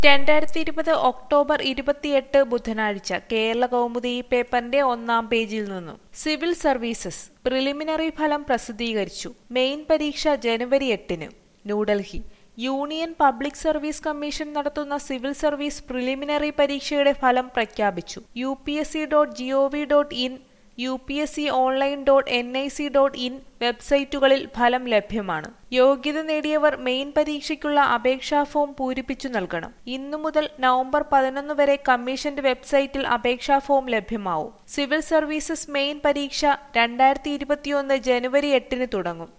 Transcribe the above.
രണ്ടായിരത്തി ഇരുപത് ഒക്ടോബർ ഇരുപത്തിയെട്ട് ബുധനാഴ്ച കേരള കൗമുദി പേപ്പറിന്റെ ഒന്നാം പേജിൽ നിന്നും സിവിൽ സർവീസസ് പ്രിലിമിനറി ഫലം പ്രസിദ്ധീകരിച്ചു മെയിൻ പരീക്ഷ ജനുവരി എട്ടിന് New Delhi union public service commission നടത്തുന്ന സിവിൽ സർവീസ് പ്രിലിമിനറി പരീക്ഷയുടെ ഫലം പ്രഖ്യാപിച്ചു U P S C dot G O V dot in U P S C online dot N I C dot in വെബ്സൈറ്റുകളിൽ ഫലം ലഭ്യമാണ് യോഗ്യത നേടിയവർ മെയിൻ പരീക്ഷയ്ക്കുള്ള അപേക്ഷാ ഫോം പൂരിപ്പിച്ചു നൽകണം ഇന്നു മുതൽ നവംബർ പതിനൊന്ന് വരെ കമ്മീഷന്റെ വെബ്സൈറ്റിൽ അപേക്ഷാ ഫോം ലഭ്യമാവും സിവിൽ സർവീസസ് മെയിൻ പരീക്ഷ രണ്ടായിരത്തി ഇരുപത്തിയൊന്ന് ജനുവരി എട്ടിന് തുടങ്ങും